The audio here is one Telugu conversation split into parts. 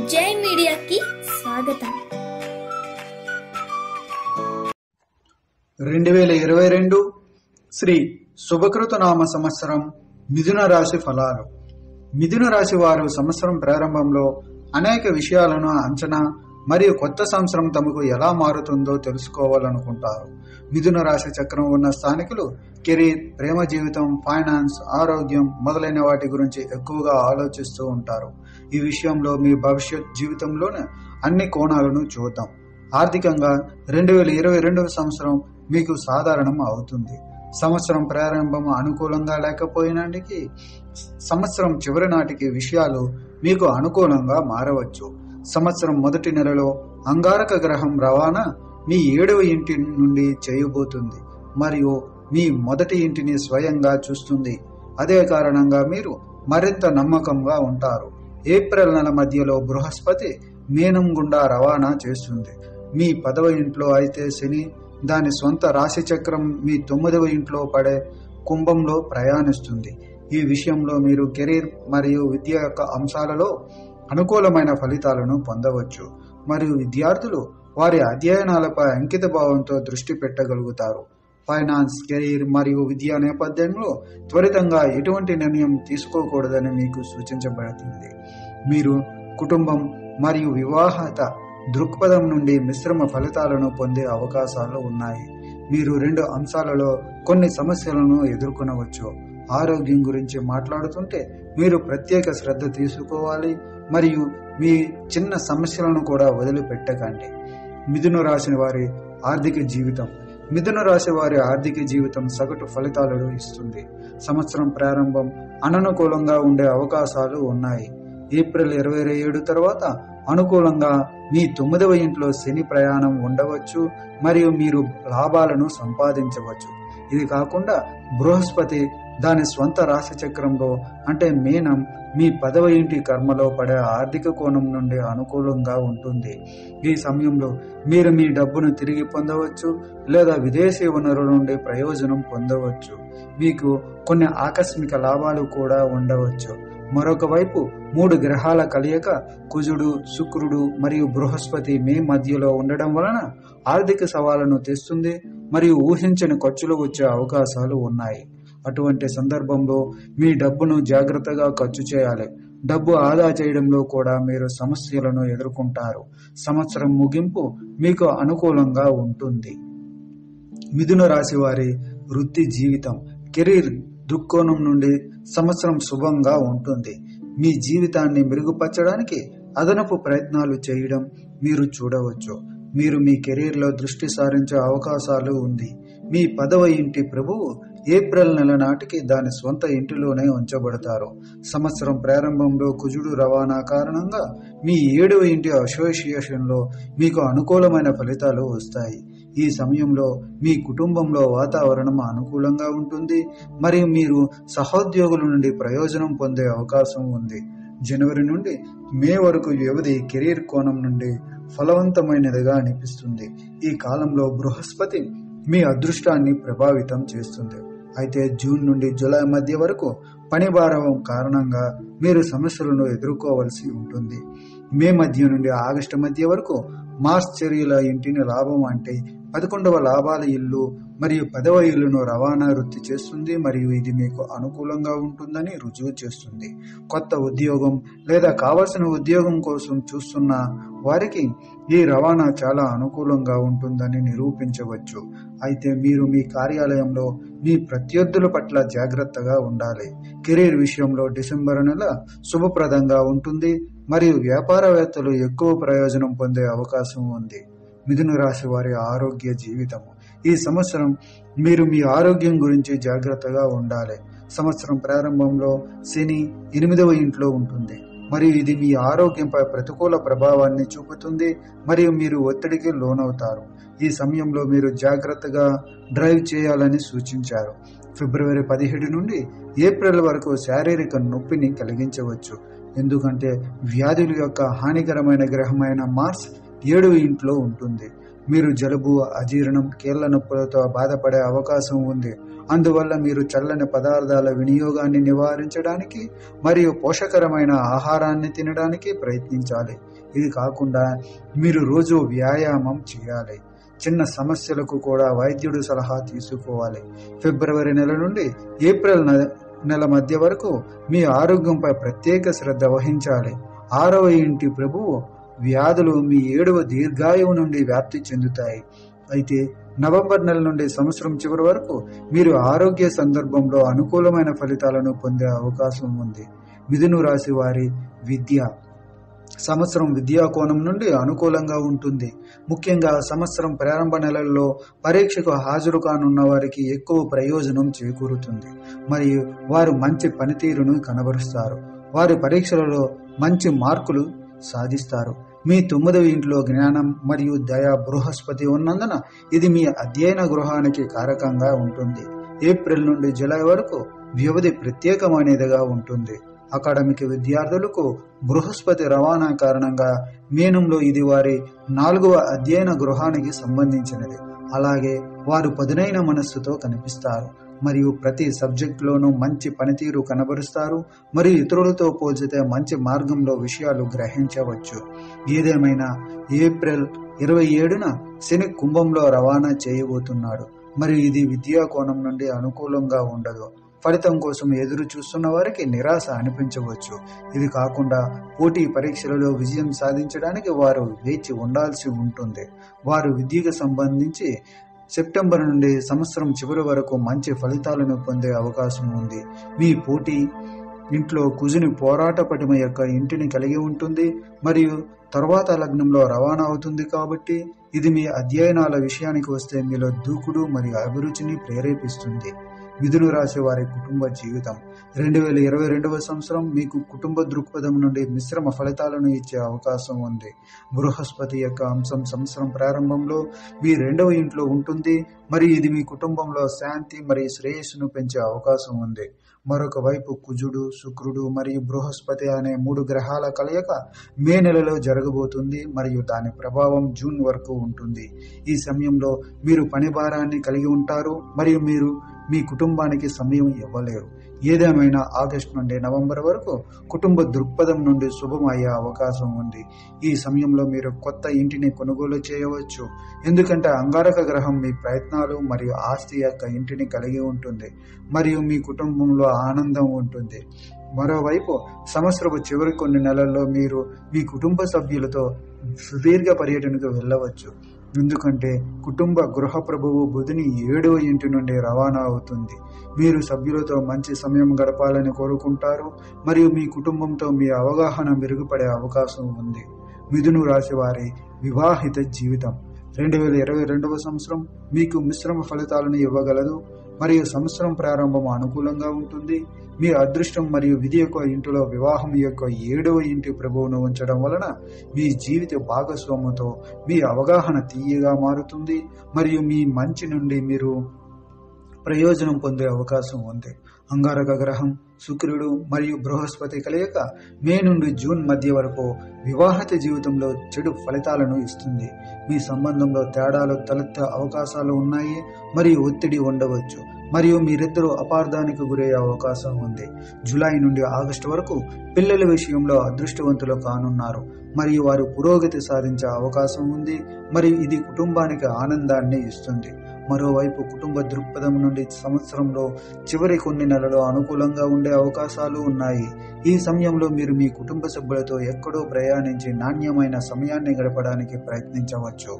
జై మీడియాకి స్వాగతం రెండు వేల ఇరవై రెండు శ్రీ శుభకృత నామ సంవత్సరం మిథున రాశి ఫలాలు మిథున రాశి వారు సంవత్సరం ప్రారంభంలో అనేక విషయాలను అంచనా మరియు కొత్త సంవత్సరం తమకు ఎలా మారుతుందో తెలుసుకోవాలనుకుంటారు మిథున రాశి చక్రం ఉన్న స్థానికులు కెరీర్ ప్రేమ జీవితం ఫైనాన్స్ ఆరోగ్యం మొదలైన వాటి గురించి ఎక్కువగా ఆలోచిస్తూ ఉంటారు ఈ విషయంలో మీ భవిష్యత్ జీవితంలోని అన్ని కోణాలను చూద్దాం ఆర్థికంగా రెండు వేల ఇరవై రెండవ సంవత్సరం మీకు సాధారణం అవుతుంది సంవత్సరం ప్రారంభం అనుకూలంగా లేకపోయినటికి సంవత్సరం చివరి నాటికి విషయాలు మీకు అనుకూలంగా మారవచ్చు సంవత్సరం మొదటి నెలలో అంగారక గ్రహం రవాణా మీ ఏడవ ఇంటి నుండి చేయబోతుంది మరియు మీ మొదటి ఇంటిని స్వయంగా చూస్తుంది అదే కారణంగా మీరు మరింత నమ్మకంగా ఉంటారు ఏప్రిల్ నెల మధ్యలో బృహస్పతి మీనం గుండా రవాణా చేస్తుంది మీ పదవ ఇంట్లో అయితే శని దాని సొంత రాశి చక్రం మీ తొమ్మిదవ ఇంట్లో పడే కుంభంలో ప్రయాణిస్తుంది ఈ విషయంలో మీరు కెరీర్ మరియు విద్య యొక్క అంశాలలో అనుకూలమైన ఫలితాలను పొందవచ్చు మరియు విద్యార్థులు వారి అధ్యయనాలపై అంకిత భావంతో దృష్టి పెట్టగలుగుతారు ఫైనాన్స్ కెరీర్ మరియు విద్యా నేపథ్యంలో త్వరితంగా ఎటువంటి నిర్ణయం తీసుకోకూడదని మీకు సూచించబడుతుంది మీరు కుటుంబం మరియు వివాహత దృక్పథం నుండి మిశ్రమ ఫలితాలను పొందే అవకాశాలు ఉన్నాయి మీరు రెండు అంశాలలో కొన్ని సమస్యలను ఎదుర్కొనవచ్చు ఆరోగ్యం గురించి మాట్లాడుతుంటే మీరు ప్రత్యేక శ్రద్ధ తీసుకోవాలి మరియు మీ చిన్న సమస్యలను కూడా వదిలిపెట్టకండి మిథున రాశి వారి ఆర్థిక జీవితం మిథున రాశి వారి ఆర్థిక జీవితం సగటు ఫలితాలను ఇస్తుంది సంవత్సరం ప్రారంభం అననుకూలంగా ఉండే అవకాశాలు ఉన్నాయి ఏప్రిల్ ఇరవై ఏడు తర్వాత అనుకూలంగా మీ తొమ్మిదవ ఇంట్లో శని ప్రయాణం ఉండవచ్చు మరియు మీరు లాభాలను సంపాదించవచ్చు ఇది కాకుండా బృహస్పతి దాని స్వంత రాశి చక్రంలో అంటే మీనం మీ పదవ ఇంటి కర్మలో పడే ఆర్థిక కోణం నుండి అనుకూలంగా ఉంటుంది ఈ సమయంలో మీరు మీ డబ్బును తిరిగి పొందవచ్చు లేదా విదేశీ వనరుల నుండి ప్రయోజనం పొందవచ్చు మీకు కొన్ని ఆకస్మిక లాభాలు కూడా ఉండవచ్చు మరొక వైపు మూడు గ్రహాల కలయిక కుజుడు శుక్రుడు మరియు బృహస్పతి మే మధ్యలో ఉండడం వలన ఆర్థిక సవాళ్లను తెస్తుంది మరియు ఊహించని ఖర్చులు వచ్చే అవకాశాలు ఉన్నాయి అటువంటి సందర్భంలో మీ డబ్బును జాగ్రత్తగా ఖర్చు చేయాలి డబ్బు ఆదా చేయడంలో కూడా మీరు సమస్యలను ఎదుర్కొంటారు సంవత్సరం ముగింపు మీకు అనుకూలంగా ఉంటుంది మిథున రాశి వారి వృత్తి జీవితం కెరీర్ దృక్కోణం నుండి సంవత్సరం శుభంగా ఉంటుంది మీ జీవితాన్ని మెరుగుపరచడానికి అదనపు ప్రయత్నాలు చేయడం మీరు చూడవచ్చు మీరు మీ కెరీర్లో దృష్టి సారించే అవకాశాలు ఉంది మీ పదవ ఇంటి ప్రభువు ఏప్రిల్ నెల నాటికి దాని స్వంత ఇంటిలోనే ఉంచబడతారు సంవత్సరం ప్రారంభంలో కుజుడు రవాణా కారణంగా మీ ఏడవ ఇంటి అసోసియేషన్లో మీకు అనుకూలమైన ఫలితాలు వస్తాయి ఈ సమయంలో మీ కుటుంబంలో వాతావరణం అనుకూలంగా ఉంటుంది మరియు మీరు సహోద్యోగుల నుండి ప్రయోజనం పొందే అవకాశం ఉంది జనవరి నుండి మే వరకు వ్యవధి కెరీర్ కోణం నుండి ఫలవంతమైనదిగా అనిపిస్తుంది ఈ కాలంలో బృహస్పతి మీ అదృష్టాన్ని ప్రభావితం చేస్తుంది అయితే జూన్ నుండి జూలై మధ్య వరకు పని భారం కారణంగా మీరు సమస్యలను ఎదుర్కోవలసి ఉంటుంది మే మధ్య నుండి ఆగస్టు మధ్య వరకు మార్స్ చర్యల ఇంటిని లాభం అంటే పదకొండవ లాభాల ఇల్లు మరియు పదవ ఇల్లును రవాణా వృత్తి చేస్తుంది మరియు ఇది మీకు అనుకూలంగా ఉంటుందని రుజువు చేస్తుంది కొత్త ఉద్యోగం లేదా కావలసిన ఉద్యోగం కోసం చూస్తున్న వారికి ఈ రవాణా చాలా అనుకూలంగా ఉంటుందని నిరూపించవచ్చు అయితే మీరు మీ కార్యాలయంలో మీ ప్రత్యర్థుల పట్ల జాగ్రత్తగా ఉండాలి కెరీర్ విషయంలో డిసెంబర్ నెల శుభప్రదంగా ఉంటుంది మరియు వ్యాపారవేత్తలు ఎక్కువ ప్రయోజనం పొందే అవకాశం ఉంది మిథున రాశి వారి ఆరోగ్య జీవితము ఈ సంవత్సరం మీరు మీ ఆరోగ్యం గురించి జాగ్రత్తగా ఉండాలి సంవత్సరం ప్రారంభంలో శని ఎనిమిదవ ఇంట్లో ఉంటుంది మరియు ఇది మీ ఆరోగ్యంపై ప్రతికూల ప్రభావాన్ని చూపుతుంది మరియు మీరు ఒత్తిడికి లోనవుతారు ఈ సమయంలో మీరు జాగ్రత్తగా డ్రైవ్ చేయాలని సూచించారు ఫిబ్రవరి పదిహేడు నుండి ఏప్రిల్ వరకు శారీరక నొప్పిని కలిగించవచ్చు ఎందుకంటే వ్యాధుల యొక్క హానికరమైన గ్రహమైన మార్స్ ఏడవ ఇంట్లో ఉంటుంది మీరు జలుబు అజీర్ణం కీళ్ల నొప్పులతో బాధపడే అవకాశం ఉంది అందువల్ల మీరు చల్లని పదార్థాల వినియోగాన్ని నివారించడానికి మరియు పోషకరమైన ఆహారాన్ని తినడానికి ప్రయత్నించాలి ఇది కాకుండా మీరు రోజు వ్యాయామం చేయాలి చిన్న సమస్యలకు కూడా వైద్యుడు సలహా తీసుకోవాలి ఫిబ్రవరి నెల నుండి ఏప్రిల్ నె- నెల మధ్య వరకు మీ ఆరోగ్యంపై ప్రత్యేక శ్రద్ధ వహించాలి ఆరవ ఇంటి ప్రభువు వ్యాధులు మీ ఏడవ దీర్ఘాయువు నుండి వ్యాప్తి చెందుతాయి అయితే నవంబర్ నెల నుండి సంవత్సరం చివరి వరకు మీరు ఆరోగ్య సందర్భంలో అనుకూలమైన ఫలితాలను పొందే అవకాశం ఉంది మిథును రాశి వారి విద్య సంవత్సరం విద్యా కోణం నుండి అనుకూలంగా ఉంటుంది ముఖ్యంగా సంవత్సరం ప్రారంభ నెలల్లో పరీక్షకు హాజరు కానున్న వారికి ఎక్కువ ప్రయోజనం చేకూరుతుంది మరియు వారు మంచి పనితీరును కనబరుస్తారు వారి పరీక్షలలో మంచి మార్కులు సాధిస్తారు మీ తొమ్మిదవ ఇంట్లో జ్ఞానం మరియు దయ బృహస్పతి ఉన్నందున ఇది మీ అధ్యయన గృహానికి కారకంగా ఉంటుంది ఏప్రిల్ నుండి జూలై వరకు వ్యవధి ప్రత్యేకమైనదిగా ఉంటుంది అకాడమిక్ విద్యార్థులకు బృహస్పతి రవాణా కారణంగా మీనంలో ఇది వారి నాలుగవ అధ్యయన గృహానికి సంబంధించినది అలాగే వారు పదునైన మనస్సుతో కనిపిస్తారు మరియు ప్రతి సబ్జెక్టులోనూ మంచి పనితీరు కనబరుస్తారు మరియు ఇతరులతో పోల్చితే మంచి మార్గంలో విషయాలు గ్రహించవచ్చు ఏదేమైనా ఏప్రిల్ ఇరవై ఏడున శని కుంభంలో రవాణా చేయబోతున్నాడు మరియు ఇది విద్యా కోణం నుండి అనుకూలంగా ఉండదు ఫలితం కోసం ఎదురు చూస్తున్న వారికి నిరాశ అనిపించవచ్చు ఇది కాకుండా పోటీ పరీక్షలలో విజయం సాధించడానికి వారు వేచి ఉండాల్సి ఉంటుంది వారు విద్యకు సంబంధించి సెప్టెంబర్ నుండి సంవత్సరం చివరి వరకు మంచి ఫలితాలను పొందే అవకాశం ఉంది మీ పోటీ ఇంట్లో కుజుని పోరాట పటిమ యొక్క ఇంటిని కలిగి ఉంటుంది మరియు తర్వాత లగ్నంలో రవాణా అవుతుంది కాబట్టి ఇది మీ అధ్యయనాల విషయానికి వస్తే మీలో దూకుడు మరియు అభిరుచిని ప్రేరేపిస్తుంది మిథున రాశి వారి కుటుంబ జీవితం రెండు వేల ఇరవై రెండవ సంవత్సరం మీకు కుటుంబ దృక్పథం నుండి మిశ్రమ ఫలితాలను ఇచ్చే అవకాశం ఉంది బృహస్పతి యొక్క అంశం సంవత్సరం ప్రారంభంలో మీ రెండవ ఇంట్లో ఉంటుంది మరియు ఇది మీ కుటుంబంలో శాంతి మరియు శ్రేయస్సును పెంచే అవకాశం ఉంది మరొక వైపు కుజుడు శుక్రుడు మరియు బృహస్పతి అనే మూడు గ్రహాల కలయిక మే నెలలో జరగబోతుంది మరియు దాని ప్రభావం జూన్ వరకు ఉంటుంది ఈ సమయంలో మీరు పని భారాన్ని కలిగి ఉంటారు మరియు మీరు మీ కుటుంబానికి సమయం ఇవ్వలేరు ఏదేమైనా ఆగస్టు నుండి నవంబర్ వరకు కుటుంబ దృక్పథం నుండి శుభం అయ్యే అవకాశం ఉంది ఈ సమయంలో మీరు కొత్త ఇంటిని కొనుగోలు చేయవచ్చు ఎందుకంటే అంగారక గ్రహం మీ ప్రయత్నాలు మరియు ఆస్తి యొక్క ఇంటిని కలిగి ఉంటుంది మరియు మీ కుటుంబంలో ఆనందం ఉంటుంది మరోవైపు సంవత్సరపు చివరి కొన్ని నెలల్లో మీరు మీ కుటుంబ సభ్యులతో సుదీర్ఘ పర్యటనకు వెళ్ళవచ్చు ఎందుకంటే కుటుంబ గృహ ప్రభువు బుధిని ఏడవ ఇంటి నుండి రవాణా అవుతుంది మీరు సభ్యులతో మంచి సమయం గడపాలని కోరుకుంటారు మరియు మీ కుటుంబంతో మీ అవగాహన మెరుగుపడే అవకాశం ఉంది మిథును రాశి వారి వివాహిత జీవితం రెండు వేల ఇరవై రెండవ సంవత్సరం మీకు మిశ్రమ ఫలితాలను ఇవ్వగలదు మరియు సంవత్సరం ప్రారంభం అనుకూలంగా ఉంటుంది మీ అదృష్టం మరియు విధి యొక్క ఇంటిలో వివాహం యొక్క ఏడవ ఇంటి ప్రభువును ఉంచడం వలన మీ జీవిత భాగస్వాముతో మీ అవగాహన తీయగా మారుతుంది మరియు మీ మంచి నుండి మీరు ప్రయోజనం పొందే అవకాశం ఉంది అంగారక గ్రహం శుక్రుడు మరియు బృహస్పతి కలయిక మే నుండి జూన్ మధ్య వరకు వివాహిత జీవితంలో చెడు ఫలితాలను ఇస్తుంది మీ సంబంధంలో తేడాలు తలెత్తే అవకాశాలు ఉన్నాయి మరియు ఒత్తిడి ఉండవచ్చు మరియు మీరిద్దరూ అపార్థానికి గురయ్యే అవకాశం ఉంది జూలై నుండి ఆగస్టు వరకు పిల్లల విషయంలో అదృష్టవంతులు కానున్నారు మరియు వారు పురోగతి సాధించే అవకాశం ఉంది మరియు ఇది కుటుంబానికి ఆనందాన్ని ఇస్తుంది మరోవైపు కుటుంబ దృక్పథం నుండి సంవత్సరంలో చివరి కొన్ని నెలలు అనుకూలంగా ఉండే అవకాశాలు ఉన్నాయి ఈ సమయంలో మీరు మీ కుటుంబ సభ్యులతో ఎక్కడో ప్రయాణించి నాణ్యమైన సమయాన్ని గడపడానికి ప్రయత్నించవచ్చు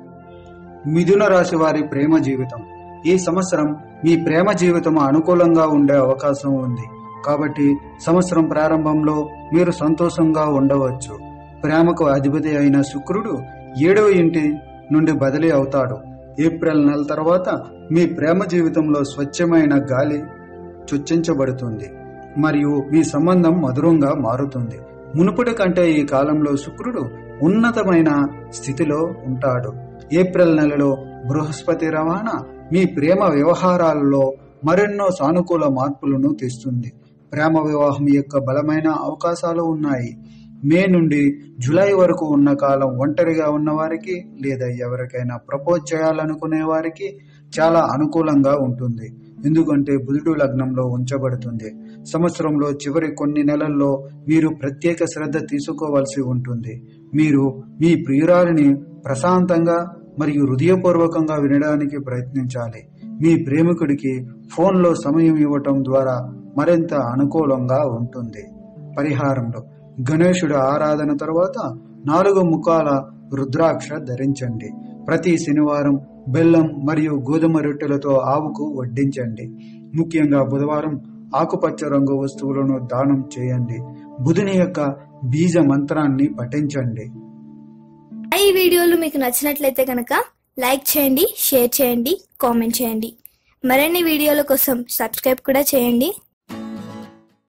మిథున రాశి వారి ప్రేమ జీవితం ఈ సంవత్సరం మీ ప్రేమ జీవితం అనుకూలంగా ఉండే అవకాశం ఉంది కాబట్టి సంవత్సరం ప్రారంభంలో మీరు సంతోషంగా ఉండవచ్చు ప్రేమకు అధిపతి అయిన శుక్రుడు ఏడవ ఇంటి నుండి బదిలీ అవుతాడు ఏప్రిల్ నెల తర్వాత మీ ప్రేమ జీవితంలో స్వచ్ఛమైన గాలి చొచ్చించబడుతుంది మరియు మీ సంబంధం మధురంగా మారుతుంది మునుపటి కంటే ఈ కాలంలో శుక్రుడు ఉన్నతమైన స్థితిలో ఉంటాడు ఏప్రిల్ నెలలో బృహస్పతి రవాణా మీ ప్రేమ వ్యవహారాలలో మరెన్నో సానుకూల మార్పులను తెస్తుంది ప్రేమ వివాహం యొక్క బలమైన అవకాశాలు ఉన్నాయి మే నుండి జూలై వరకు ఉన్న కాలం ఒంటరిగా ఉన్న వారికి లేదా ఎవరికైనా ప్రపోజ్ చేయాలనుకునే వారికి చాలా అనుకూలంగా ఉంటుంది ఎందుకంటే బుధుడు లగ్నంలో ఉంచబడుతుంది సంవత్సరంలో చివరి కొన్ని నెలల్లో మీరు ప్రత్యేక శ్రద్ధ తీసుకోవాల్సి ఉంటుంది మీరు మీ ప్రియురాలిని ప్రశాంతంగా మరియు హృదయపూర్వకంగా వినడానికి ప్రయత్నించాలి మీ ప్రేమికుడికి ఫోన్లో సమయం ఇవ్వటం ద్వారా మరింత అనుకూలంగా ఉంటుంది పరిహారంలో గణేశుడి ఆరాధన తర్వాత నాలుగు ముఖాల రుద్రాక్ష ధరించండి ప్రతి శనివారం బెల్లం మరియు గోధుమ రొట్టెలతో ఆవుకు వడ్డించండి ముఖ్యంగా బుధవారం ఆకుపచ్చ రంగు వస్తువులను దానం చేయండి బుధుని యొక్క బీజ మంత్రాన్ని పఠించండి ఈ వీడియోలు మీకు నచ్చినట్లయితే కనుక లైక్ చేయండి షేర్ చేయండి కామెంట్ చేయండి మరిన్ని వీడియోల కోసం సబ్స్క్రైబ్ కూడా చేయండి